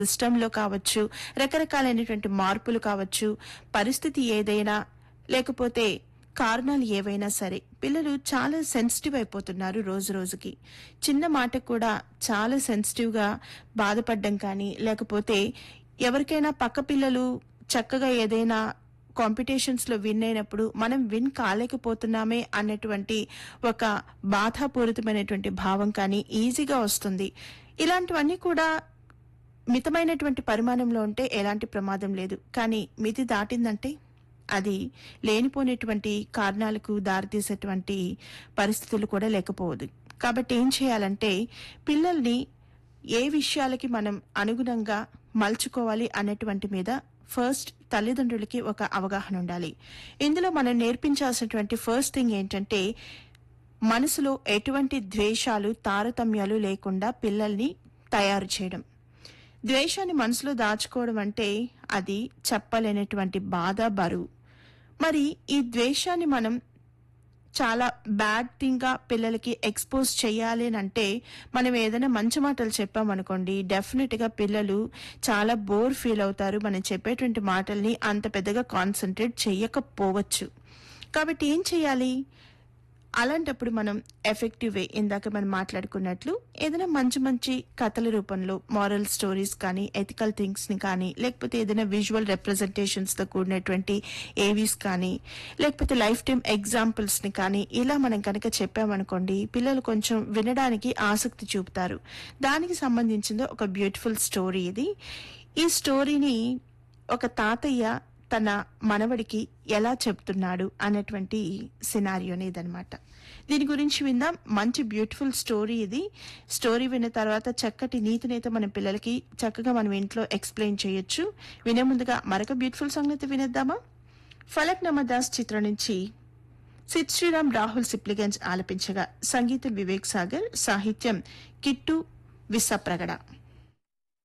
సిస్టంలో కావచ్చు రకరకాలైనటువంటి మార్పులు కావచ్చు పరిస్థితి ఏదైనా లేకపోతే కారణాలు ఏవైనా సరే పిల్లలు చాలా సెన్సిటివ్ అయిపోతున్నారు రోజు రోజుకి చిన్న మాట కూడా చాలా సెన్సిటివ్ గా బాధపడడం కానీ లేకపోతే ఎవరికైనా పక్క పిల్లలు చక్కగా ఏదైనా కాంపిటీషన్స్ లో విన్ అయినప్పుడు మనం విన్ కాలేకపోతున్నామే అన్నటువంటి ఒక బాధాపూరితమైనటువంటి భావం కానీ ఈజీగా వస్తుంది ఇలాంటివన్నీ కూడా మితమైనటువంటి పరిమాణంలో ఉంటే ఎలాంటి ప్రమాదం లేదు కానీ మితి దాటిందంటే అది లేనిపోయినటువంటి కారణాలకు దారితీసేటువంటి పరిస్థితులు కూడా లేకపోవద్దు కాబట్టి ఏం చేయాలంటే పిల్లల్ని ఏ విషయాలకి మనం అనుగుణంగా మలుచుకోవాలి అనేటువంటి మీద ఫస్ట్ తల్లిదండ్రులకి ఒక అవగాహన ఉండాలి ఇందులో మనం నేర్పించాల్సినటువంటి ఫస్ట్ థింగ్ ఏంటంటే మనసులో ఎటువంటి ద్వేషాలు తారతమ్యాలు లేకుండా పిల్లల్ని తయారు చేయడం ద్వేషాన్ని మనసులో దాచుకోవడం అంటే అది చెప్పలేనటువంటి బాధ బరువు మరి ఈ ద్వేషాన్ని మనం చాలా బ్యాడ్ థింగ్ గా పిల్లలకి ఎక్స్పోజ్ చేయాలి అని అంటే మనం ఏదైనా మంచి మాటలు చెప్పామనుకోండి డెఫినెట్ గా పిల్లలు చాలా బోర్ ఫీల్ అవుతారు మనం చెప్పేటువంటి మాటల్ని అంత పెద్దగా కాన్సన్ట్రేట్ చేయకపోవచ్చు కాబట్టి ఏం చేయాలి అలాంటప్పుడు మనం ఎఫెక్టివ్ వే ఇందాక మనం మాట్లాడుకున్నట్లు ఏదైనా మంచి మంచి కథల రూపంలో మారల్ స్టోరీస్ కానీ ఎథికల్ థింగ్స్ ని కానీ లేకపోతే ఏదైనా విజువల్ రిప్రజెంటేషన్స్ తో కూడినటువంటి ఏవీస్ కానీ లేకపోతే లైఫ్ టైం ఎగ్జాంపుల్స్ ని కానీ ఇలా మనం కనుక చెప్పామనుకోండి పిల్లలు కొంచెం వినడానికి ఆసక్తి చూపుతారు దానికి సంబంధించింది ఒక బ్యూటిఫుల్ స్టోరీ ఇది ఈ స్టోరీని ఒక తాతయ్య తన మనవడికి ఎలా చెప్తున్నాడు అన్నటువంటి సినారియోని ఇదనమాట దీని గురించి విందాం మంచి బ్యూటిఫుల్ స్టోరీ ఇది స్టోరీ విన్న తర్వాత చక్కటి నీతినైతే మన పిల్లలకి చక్కగా మనం ఇంట్లో ఎక్స్ప్లెయిన్ చేయొచ్చు వినే ముందుగా మరొక బ్యూటిఫుల్ సంగతి వినేద్దామా ఫలక్ నమదాస్ చిత్రం నుంచి సిద్ శ్రీరామ్ రాహుల్ సిప్లిగంజ్ ఆలపించగా సంగీతం వివేక్ సాగర్ సాహిత్యం కిట్టు విస్సప్రగడ